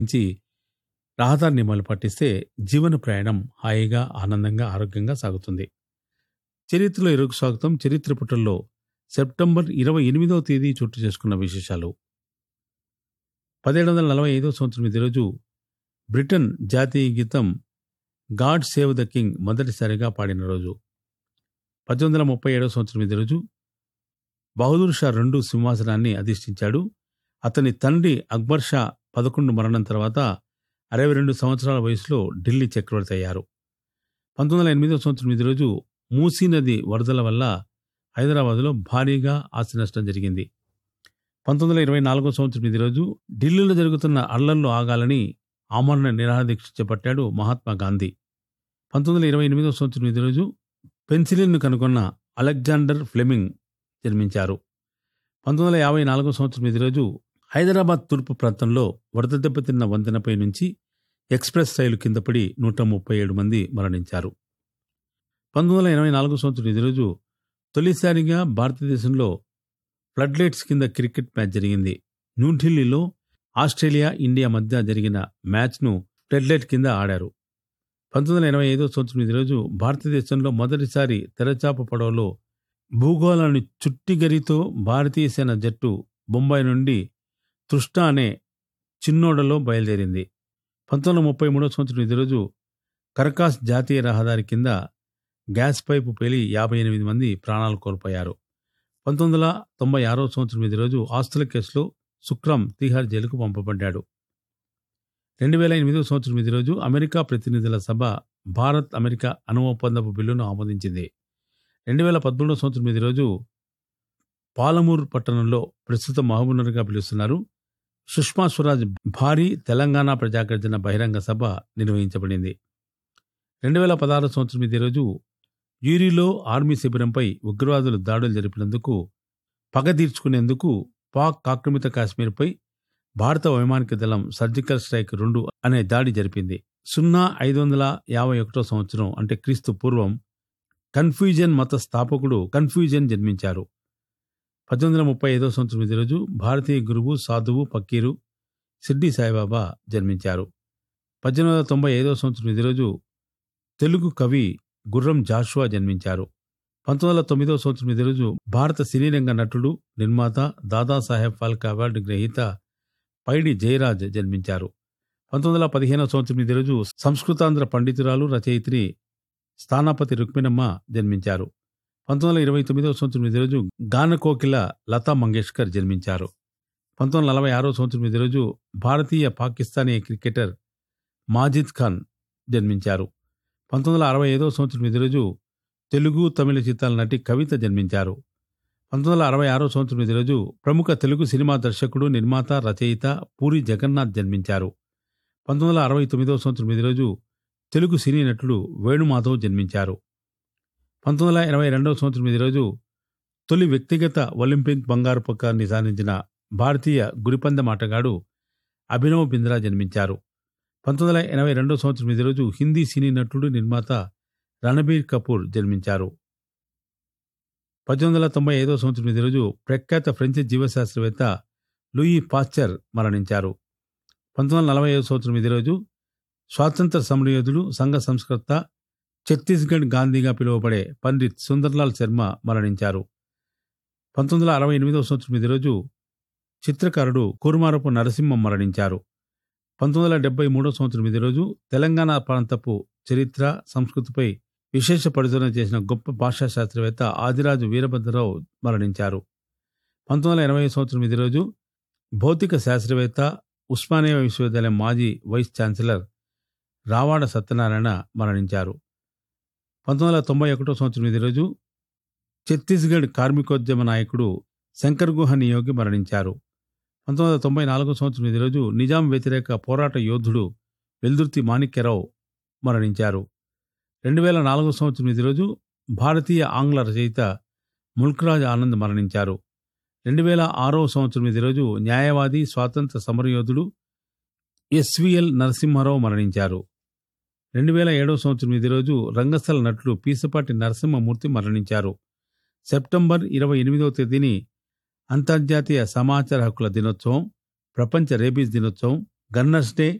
నుంచి రహదారి నియమాలు పాటిస్తే జీవన ప్రయాణం హాయిగా ఆనందంగా ఆరోగ్యంగా సాగుతుంది చరిత్రలో ఇరుగు స్వాగతం చరిత్ర పుటల్లో సెప్టెంబర్ ఇరవై ఎనిమిదవ తేదీ చోటు చేసుకున్న విశేషాలు పదిహేడు వందల నలభై ఐదవ సంవత్సరం ఇదే రోజు బ్రిటన్ జాతీయ గీతం గాడ్ సేవ్ ద కింగ్ మొదటిసారిగా పాడిన రోజు పద్దెనిమిది వందల ముప్పై ఏడవ సంవత్సరం ఇదే రోజు బహదూర్ షా రెండు సింహాసనాన్ని అధిష్ఠించాడు అతని తండ్రి అక్బర్ షా పదకొండు మరణం తర్వాత అరవై రెండు సంవత్సరాల వయసులో ఢిల్లీ చక్రవర్తి అయ్యారు పంతొమ్మిది వందల ఎనిమిదవ సంవత్సరం ఇదే రోజు మూసీ నది వరదల వల్ల హైదరాబాద్లో భారీగా ఆస్తి నష్టం జరిగింది పంతొమ్మిది వందల ఇరవై నాలుగో సంవత్సరం ఇదే రోజు ఢిల్లీలో జరుగుతున్న అల్లర్లు ఆగాలని ఆమరణ నిరాహార దీక్ష చేపట్టాడు మహాత్మా గాంధీ పంతొమ్మిది వందల ఇరవై ఎనిమిదో సంవత్సరం ఇదే రోజు పెన్సిలిన్ను కనుగొన్న అలెగ్జాండర్ ఫ్లెమింగ్ జన్మించారు పంతొమ్మిది వందల యాభై నాలుగో సంవత్సరం ఇదే రోజు హైదరాబాద్ తూర్పు ప్రాంతంలో వరద దెబ్బతిన్న వంతెనపై నుంచి ఎక్స్ప్రెస్ రైలు కింద పడి నూట ముప్పై ఏడు మంది మరణించారు పంతొమ్మిది వందల ఎనభై నాలుగో సంవత్సరం ఇదే రోజు తొలిసారిగా భారతదేశంలో ఫ్లడ్ లైట్స్ కింద క్రికెట్ మ్యాచ్ జరిగింది న్యూఢిల్లీలో ఆస్ట్రేలియా ఇండియా మధ్య జరిగిన మ్యాచ్ను ఫ్లడ్ లైట్ కింద ఆడారు పంతొమ్మిది వందల ఎనభై ఐదో సంవత్సరం ఇదే రోజు భారతదేశంలో మొదటిసారి తెరచాప పడవలో భూగోళాన్ని చుట్టిగరితో భారతీయ సేన జట్టు బొంబాయి నుండి తృష్ణ అనే చిన్నోడలో బయలుదేరింది పంతొమ్మిది వందల ముప్పై మూడో సంవత్సరం ఇదే రోజు కర్కాస్ జాతీయ రహదారి కింద గ్యాస్ పైపు పేలి యాభై ఎనిమిది మంది ప్రాణాలు కోల్పోయారు పంతొమ్మిది వందల తొంభై ఆరో సంవత్సరం ఇదే రోజు ఆస్తుల కేసులో సుక్రం తిహార్ జైలుకు పంపబడ్డాడు రెండు వేల ఎనిమిదో సంవత్సరం ఇదే రోజు అమెరికా ప్రతినిధుల సభ భారత్ అమెరికా అణు ఒప్పందపు బిల్లును ఆమోదించింది రెండు వేల పదమూడో సంవత్సరం ఇదే రోజు పాలమూరు పట్టణంలో ప్రస్తుతం మహబూబ్నగర్గా పిలుస్తున్నారు సుష్మా స్వరాజ్ భారీ తెలంగాణ ప్రజాగర్జన బహిరంగ సభ నిర్వహించబడింది రెండు వేల పదహారు సంవత్సరం ఇదే రోజు యూరిలో ఆర్మీ శిబిరంపై ఉగ్రవాదులు దాడులు జరిపినందుకు పగ తీర్చుకునేందుకు పాక్ ఆక్రమిత కాశ్మీర్పై భారత వైమానిక దళం సర్జికల్ స్ట్రైక్ రెండు అనే దాడి జరిపింది సున్నా ఐదు వందల యాభై ఒకటో సంవత్సరం అంటే క్రీస్తు పూర్వం కన్ఫ్యూజన్ మత స్థాపకుడు కన్ఫ్యూజన్ జన్మించారు పద్దెనిమిది వందల ముప్పై ఐదో సంవత్సరం ఇదే రోజు భారతీయ గురువు సాధువు పక్కీరు సిడ్డి సాయిబాబా జన్మించారు పద్దెనిమిది వందల తొంభై ఐదో సంవత్సరం ఇదే రోజు తెలుగు కవి గుర్రం జాషువా జన్మించారు పంతొమ్మిది వందల తొమ్మిదో సంవత్సరం ఇదే రోజు భారత సినీరంగ నటుడు నిర్మాత దాదాసాహెబ్ ఫాల్కే అవార్డు గ్రహీత పైడి జయరాజ్ జన్మించారు పంతొమ్మిది వందల పదిహేనవ సంవత్సరం ఇదే రోజు సంస్కృతాంధ్ర పండితురాలు రచయిత్రి స్థానాపతి రుక్మిణమ్మ జన్మించారు పంతొమ్మిది వందల ఇరవై తొమ్మిదవ సంవత్సరం ఇదే రోజు గానకోకిల లతా మంగేష్కర్ జన్మించారు పంతొమ్మిది వందల నలభై ఆరో సంవత్సరం ఇదే రోజు భారతీయ పాకిస్తానీ క్రికెటర్ మాజిద్ ఖాన్ జన్మించారు పంతొమ్మిది వందల అరవై ఐదవ సంవత్సరం ఇదే రోజు తెలుగు తమిళ చిత్రాల నటి కవిత జన్మించారు పంతొమ్మిది వందల అరవై ఆరో సంవత్సరం ఇదే రోజు ప్రముఖ తెలుగు సినిమా దర్శకుడు నిర్మాత రచయిత పూరి జగన్నాథ్ జన్మించారు పంతొమ్మిది వందల అరవై తొమ్మిదవ సంవత్సరం ఇదే రోజు తెలుగు సినీ నటుడు వేణుమాధవ్ జన్మించారు పంతొమ్మిది వందల ఎనభై రెండవ సంవత్సరం ఇదే రోజు తొలి వ్యక్తిగత ఒలింపిక్ బంగారు పక్కాన్ని సాధించిన భారతీయ గురిపందెం ఆటగాడు అభినవ్ బింద్రా జన్మించారు పంతొమ్మిది వందల ఎనభై రెండవ సంవత్సరం ఇదే రోజు హిందీ సినీ నటుడు నిర్మాత రణబీర్ కపూర్ జన్మించారు పద్దెనిమిది వందల తొంభై ఐదవ సంవత్సరం ఇదే రోజు ప్రఖ్యాత ఫ్రెంచ్ జీవశాస్త్రవేత్త లూయి పాస్చర్ మరణించారు పంతొమ్మిది వందల నలభై ఐదు సంవత్సరం ఇదే రోజు స్వాతంత్ర సమరయోధుడు సంఘ సంస్కర్త ఛత్తీస్గఢ్ గాంధీగా పిలువబడే పండిత్ సుందర్లాల్ శర్మ మరణించారు పంతొమ్మిది వందల అరవై ఎనిమిదవ సంవత్సరం ఇదే రోజు చిత్రకారుడు కురుమారపు నరసింహం మరణించారు పంతొమ్మిది వందల డెబ్బై మూడో సంవత్సరం ఇదే రోజు తెలంగాణ ప్రాంతపు చరిత్ర సంస్కృతిపై విశేష పరిశోధన చేసిన గొప్ప భాషా శాస్త్రవేత్త ఆదిరాజు వీరభద్రరావు మరణించారు పంతొమ్మిది వందల ఎనభై సంవత్సరం ఇదే రోజు భౌతిక శాస్త్రవేత్త ఉస్మానియా విశ్వవిద్యాలయం మాజీ వైస్ ఛాన్సలర్ రావాడ సత్యనారాయణ మరణించారు పంతొమ్మిది వందల తొంభై ఒకటో సంవత్సరం ఇదే రోజు ఛత్తీస్గఢ్ కార్మికోద్యమ నాయకుడు శంకర్ గుహ నియోగి మరణించారు పంతొమ్మిది వందల తొంభై నాలుగో సంవత్సరం ఇదే రోజు నిజాం వ్యతిరేక పోరాట యోధుడు వెల్దుర్తి మాణిక్యరావు మరణించారు రెండు వేల నాలుగో సంవత్సరం ఇదే రోజు భారతీయ ఆంగ్ల రచయిత ముల్క్రాజ్ ఆనంద్ మరణించారు రెండు వేల ఆరో సంవత్సరం ఇదే రోజు న్యాయవాది స్వాతంత్ర సమరయోధుడు ఎస్విఎల్ నరసింహారావు మరణించారు రెండు వేల ఏడవ సంవత్సరం ఇదే రోజు రంగస్థల నటుడు పీసపాటి నరసింహమూర్తి మరణించారు సెప్టెంబర్ ఇరవై ఎనిమిదవ తేదీని అంతర్జాతీయ సమాచార హక్కుల దినోత్సవం ప్రపంచ రేబీస్ దినోత్సవం గన్నర్స్ డే